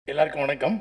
எல்லாருக்கும் வணக்கம்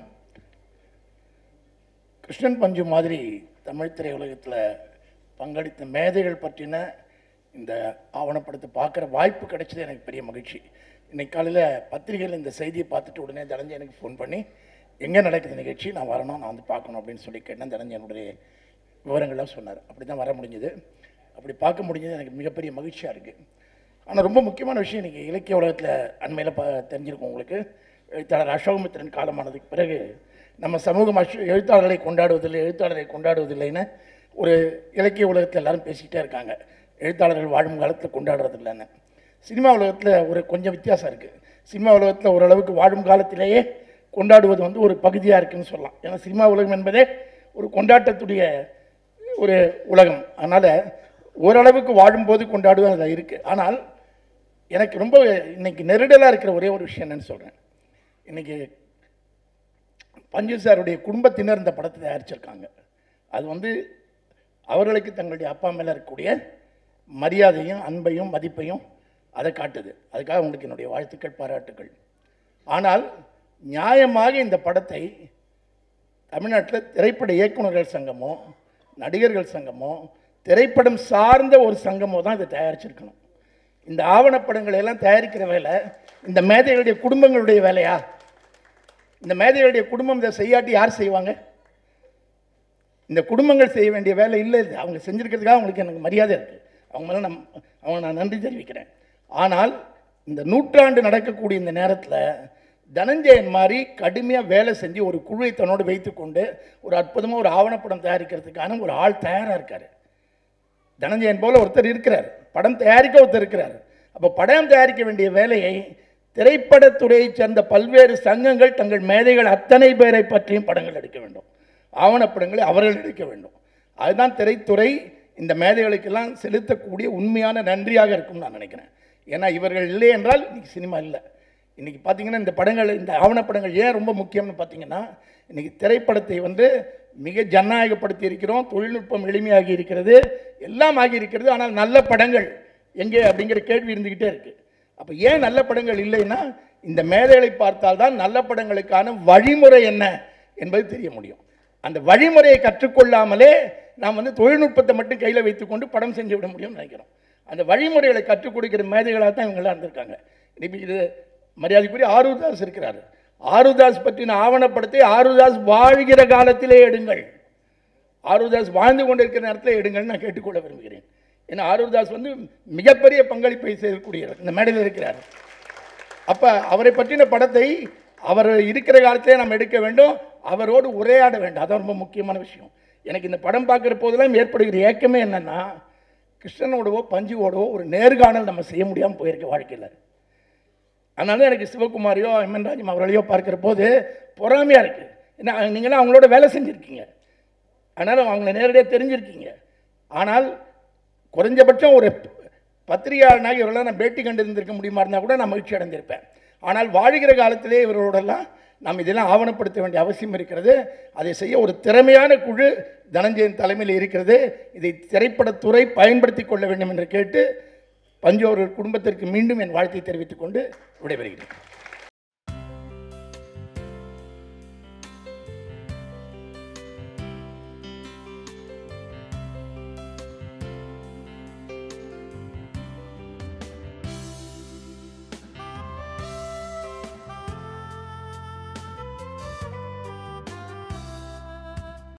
கிருஷ்ணன் பஞ்சு மாதிரி தமிழ் திரையுலகத்தில் பங்களித்த மேதைகள் பற்றின இந்த ஆவணப்படத்தை பார்க்குற வாய்ப்பு கிடைச்சது எனக்கு பெரிய மகிழ்ச்சி இன்னைக்கு காலையில் பத்திரிகையில் இந்த செய்தியை பார்த்துட்டு உடனே தனஞ்சயனுக்கு ஃபோன் பண்ணி எங்கே நடக்குது நிகழ்ச்சி நான் வரணும் நான் வந்து பார்க்கணும் அப்படின்னு சொல்லி கேட்டேன் தனஞ்சயனுடைய விவரங்கள்லாம் சொன்னார் அப்படி தான் வர முடிஞ்சது அப்படி பார்க்க முடிஞ்சது எனக்கு மிகப்பெரிய மகிழ்ச்சியாக இருக்குது ஆனால் ரொம்ப முக்கியமான விஷயம் இன்றைக்கி இலக்கிய உலகத்தில் அண்மையில் ப தெரிஞ்சிருக்கும் உங்களுக்கு எழுத்தாளர் அசோகமித்திரன் காலமானதுக்கு பிறகு நம்ம சமூகம் அஷ் எழுத்தாளர்களை கொண்டாடுவதில்லை எழுத்தாளரை கொண்டாடுவதில்லைன்னு ஒரு இலக்கிய உலகத்தில் எல்லாரும் பேசிக்கிட்டே இருக்காங்க எழுத்தாளர்கள் வாழும் காலத்தில் கொண்டாடுறதில்லைன்னு சினிமா உலகத்தில் ஒரு கொஞ்சம் வித்தியாசம் இருக்குது சினிமா உலகத்தில் ஓரளவுக்கு வாழும் காலத்திலேயே கொண்டாடுவது வந்து ஒரு பகுதியாக இருக்குன்னு சொல்லலாம் ஏன்னா சினிமா உலகம் என்பதே ஒரு கொண்டாட்டத்துடைய ஒரு உலகம் அதனால் ஓரளவுக்கு வாழும்போது கொண்டாடுவது அது இருக்குது ஆனால் எனக்கு ரொம்ப இன்னைக்கு நெருடலாக இருக்கிற ஒரே ஒரு விஷயம் என்னன்னு சொல்கிறேன் இன்னைக்கு பஞ்சு சாருடைய குடும்பத்தினர் இந்த படத்தை தயாரிச்சிருக்காங்க அது வந்து அவர்களுக்கு தங்களுடைய அப்பா மேலே இருக்கக்கூடிய மரியாதையும் அன்பையும் மதிப்பையும் அதை காட்டுது அதுக்காக உங்களுக்கு என்னுடைய வாழ்த்துக்கள் பாராட்டுக்கள் ஆனால் நியாயமாக இந்த படத்தை தமிழ்நாட்டில் திரைப்பட இயக்குனர்கள் சங்கமோ நடிகர்கள் சங்கமோ திரைப்படம் சார்ந்த ஒரு சங்கமோ தான் இதை தயாரிச்சிருக்கணும் இந்த ஆவணப்படங்களை எல்லாம் தயாரிக்கிற வேலை இந்த மேதைகளுடைய குடும்பங்களுடைய வேலையா இந்த மேதைகளுடைய குடும்பம் இதை செய்யாட்டி யார் செய்வாங்க இந்த குடும்பங்கள் செய்ய வேண்டிய வேலை இல்லை இது அவங்க செஞ்சிருக்கிறதுக்காக அவங்களுக்கு எனக்கு மரியாதை இருக்குது அவங்க மேலே நம் அவங்க நான் நன்றி தெரிவிக்கிறேன் ஆனால் இந்த நூற்றாண்டு நடக்கக்கூடிய இந்த நேரத்தில் தனஞ்சயன் மாதிரி கடுமையாக வேலை செஞ்சு ஒரு குழுவை தன்னோடு வைத்துக்கொண்டு ஒரு அற்புதமாக ஒரு ஆவணப்படம் தயாரிக்கிறதுக்கான ஒரு ஆள் தயாராக இருக்கார் தனஞ்சயன் போல ஒருத்தர் இருக்கிறார் படம் தயாரிக்க ஒருத்தர் இருக்கிறார் அப்போ படம் தயாரிக்க வேண்டிய வேலையை திரைப்படத்துறையைச் சேர்ந்த பல்வேறு சங்கங்கள் தங்கள் மேதைகள் அத்தனை பேரை பற்றியும் படங்கள் எடுக்க வேண்டும் ஆவணப்படங்களை அவர்கள் எடுக்க வேண்டும் அதுதான் திரைத்துறை இந்த மேதைகளுக்கெல்லாம் செலுத்தக்கூடிய உண்மையான நன்றியாக இருக்கும்னு நான் நினைக்கிறேன் ஏன்னா இவர்கள் இல்லை என்றால் இன்னைக்கு சினிமா இல்லை இன்றைக்கி பார்த்தீங்கன்னா இந்த படங்கள் இந்த ஆவணப்படங்கள் ஏன் ரொம்ப முக்கியம்னு பார்த்தீங்கன்னா இன்றைக்கி திரைப்படத்தை வந்து மிக ஜனநாயகப்படுத்தி இருக்கிறோம் தொழில்நுட்பம் எளிமையாகி இருக்கிறது எல்லாம் ஆகி இருக்கிறது ஆனால் நல்ல படங்கள் எங்கே அப்படிங்கிற கேள்வி இருந்துக்கிட்டே இருக்குது அப்போ ஏன் நல்ல படங்கள் இல்லைன்னா இந்த மேதைகளை பார்த்தால்தான் நல்ல படங்களுக்கான வழிமுறை என்ன என்பது தெரிய முடியும் அந்த வழிமுறையை கற்றுக்கொள்ளாமலே நாம் வந்து தொழில்நுட்பத்தை மட்டும் கையில் வைத்துக்கொண்டு படம் செஞ்சு விட முடியும்னு நினைக்கிறோம் அந்த வழிமுறைகளை கற்றுக் கொடுக்கிற மேதைகளாக தான் இவங்கெல்லாம் இருந்திருக்காங்க இப்போ இது மரியாதைக்குரிய ஆரூதாஸ் இருக்கிறார் ஆருதாஸ் பற்றின ஆவணப்படத்தை ஆருதாஸ் வாழ்கிற காலத்திலே எடுங்கள் ஆருதாஸ் வாழ்ந்து கொண்டிருக்கிற நேரத்தில் எடுங்கள்னு நான் கேட்டுக்கொள்ள விரும்புகிறேன் ஏன்னா ஆருதாஸ் வந்து மிகப்பெரிய பங்களிப்பை செய்யக்கூடியவர் இந்த மேடையில் இருக்கிறார் அப்போ அவரை பற்றின படத்தை அவர் இருக்கிற காலத்திலே நாம் எடுக்க வேண்டும் அவரோடு உரையாட வேண்டும் அதான் ரொம்ப முக்கியமான விஷயம் எனக்கு இந்த படம் பார்க்குற போதெல்லாம் ஏற்படுகிற ஏக்கமே என்னென்னா கிருஷ்ணனோடவோ பஞ்சுவோடவோ ஒரு நேர்காணல் நம்ம செய்ய முடியாமல் போயிருக்க வாழ்க்கையில் அதனால எனக்கு சிவகுமாரையோ எம்என் ராஜம் அவர்களையோ பார்க்குற போது பொறாமையாக இருக்குது ஏன்னா நீங்களாம் அவங்களோட வேலை செஞ்சுருக்கீங்க அதனால் அவங்கள நேரடியாக தெரிஞ்சிருக்கீங்க ஆனால் குறைஞ்சபட்சம் ஒரு பத்திரிகையாளனாக இவரெல்லாம் நான் பேட்டி கண்டு இருந்திருக்க முடியுமா இருந்தால் கூட நான் மகிழ்ச்சி அடைந்திருப்பேன் ஆனால் வாழ்கிற காலத்திலே இவரோடெல்லாம் நாம் இதெல்லாம் ஆவணப்படுத்த வேண்டிய அவசியம் இருக்கிறது அதை செய்ய ஒரு திறமையான குழு தனஞ்சயன் தலைமையில் இருக்கிறது இதை திரைப்படத்துறை பயன்படுத்தி கொள்ள வேண்டும் என்று கேட்டு பஞ்சு அவர்கள் குடும்பத்திற்கு மீண்டும் என் வாழ்த்தை தெரிவித்துக் கொண்டு விடைபெறுகிறேன்